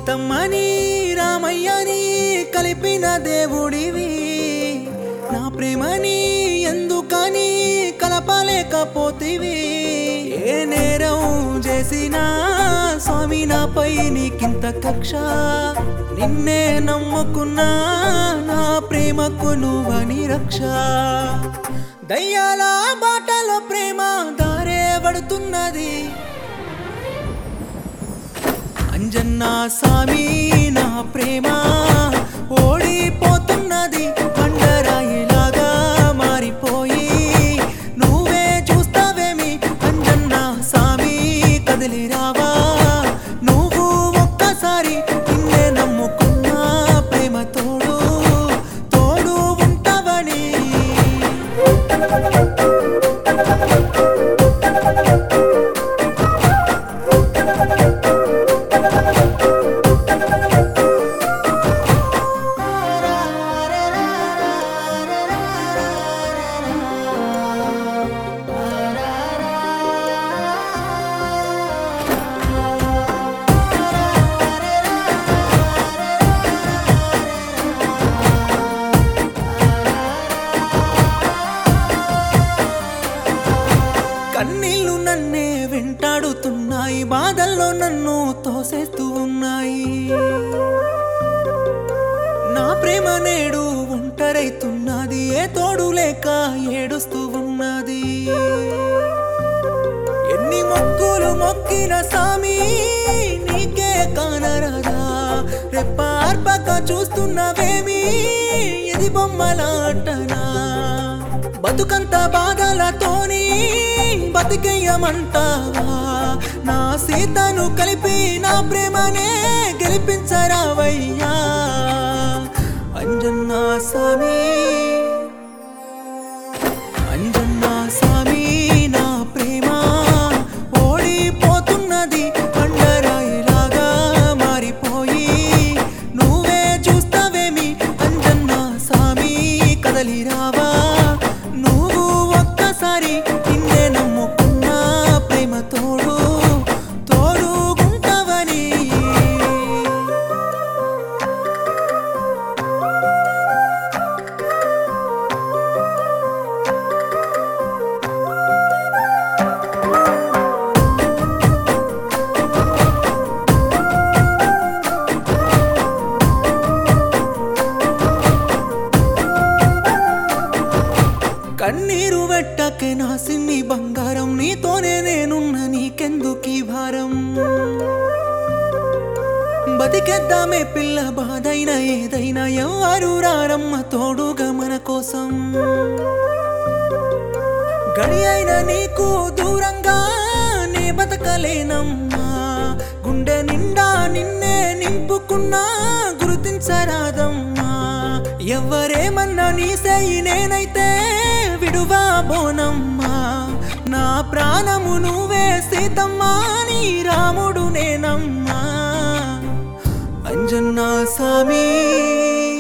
సీతమ్మని రామయ్యని కలిపిన దేవుడివి నా ప్రేమని ఎందుకని కలపలేకపోతివి ఏ నేరం చేసినా స్వామి నాపై నీకింత కక్ష నిన్నే నమ్ముకున్నా నా ప్రేమకు నువ్వని రక్ష దయ్యాల బాటలో ప్రేమ దారే పడుతున్నది అంజన్నా సామి నా ప్రేమ ఓడిపోతున్నది బండరాయిలాగా మారిపోయి నువ్వే చూస్తావేమి అంజన్నా సామి కదిలి రావా నువ్వు ఒక్కసారి నిన్నే నమ్ముకున్నా ప్రేమ తోడు తోడు ఉంటావని కన్నీళ్లు నన్నే వెంటాడుతున్నాయి బాధల్లో నన్ను తోసేస్తూ ఉన్నాయి నా ప్రేమ నేడు ఒంటరైతున్నది ఏ తోడు లేక ఏడుస్తూ ఉన్నది ఎన్ని మొక్కులు మొక్కిన సామి నీకే కానరాదా రెప్పార్పక చూస్తున్నవేమి ఇది బొమ్మలాటనా బతుకంత బాధలతోని బతికేయమంటావా నా సీతను కలిపి నా ప్రేమనే గెలిపించరావయ్యా అంజన్నా స్వామి అంజన్నా స్వామి నా ప్రేమ ఓడిపోతున్నది బండరాయిలాగా మారిపోయి నువ్వే చూస్తావేమి అంజన్నా స్వామి కదలి రావా నువ్వు ఒక్కసారి నిన్నే నమ్ముకున్నా ప్రేమ తోడు తోడుగుంటావని కన్నీరు వెట్టకే నా సిన్ని బంగారం నీతోనే నేనున్న నీకెందుకీ భారం బతికేద్దామే పిల్ల బాధైన ఏదైనా ఎవరు రారమ్మ తోడుగా మన కోసం గడి అయిన నీకు దూరంగా నే బతకలేనమ్మా గుండె నిండా నిన్నే నింపుకున్నా గుర్తించరాదమ్మా ఎవరేమన్నా నీ సేయి నేనైతే విడువా బోనమ్మా నా ప్రాణము నువ్వే సీతమ్మా నీ రాముడు నేనమ్మా అంజన్నా స్వామి